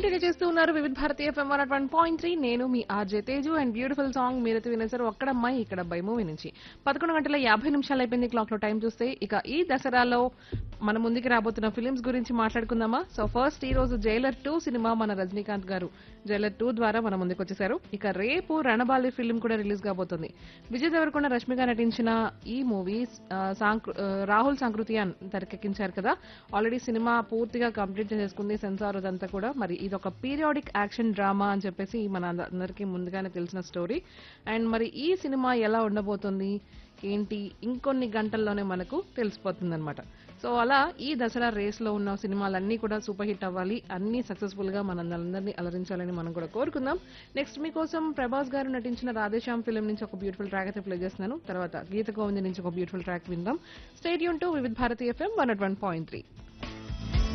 continue చేస్తూ ఉన్నారు Vividh Bharati FM one one point three నేను మీ RJ Teju and beautiful song మీరైతే వినేసారు ఒక్కడ అమ్మాయి ఇక్కడ అబ్బాయి మూవీ నుంచి పదకొండు గంటల యాభై నిమిషాలు అయిపోయింది క్లాక్ లో టైం చూస్తే ఇక ఈ దసరాలో మన ముందుకి రాబోతున్న ఫిలిమ్స్ గురించి మాట్లాడుకుందామా సో ఫస్ట్ ఈ రోజు జైలర్ టూ సినిమా మన రజనీకాంత్ గారు జైలర్ టూ ద్వారా మన ముందుకు వచ్చేసారు ఇక రేపు రణబాలి ఫిలిం కూడా రిలీజ్ కాబోతుంది విజయ్ దేవరకొండ రష్మిక నటించిన ఈ మూవీ రాహుల్ సంకృతియాన్ తెరకెక్కించారు కదా ఆల్రెడీ సినిమా పూర్తిగా కంప్లీట్ చేసేసుకుంది సెన్సార్ అదంతా కూడా మరి ఇది ఒక పీరియాడిక్ యాక్షన్ డ్రామా అని చెప్పేసి మన అందరికీ ముందుగానే తెలిసిన స్టోరీ అండ్ మరి ఈ సినిమా ఎలా ఉండబోతుంది ఏంటి ఇంకొన్ని గంటల్లోనే మనకు తెలిసిపోతుంది అనమాట సో అలా ఈ దసరా రేస్ లో ఉన్న సినిమాలన్నీ కూడా సూపర్ హిట్ అవ్వాలి అన్ని సక్సెస్ఫుల్ గా మనందరినీ అలరించాలని మనం కూడా కోరుకుందాం నెక్స్ట్ మీకోసం ప్రభాస్ గారు నటించిన రాధేశ్యామ్ ఫిల్మ్ నుంచి ఒక బ్యూటిఫుల్ ట్రాక్ అయితే ప్లే చేస్తున్నాను తర్వాత గీత గోవింద్ నుంచి ఒక బ్యూటిఫుల్ ట్రాక్ విందాం stay tuned to Vividh Bharati FM one one point three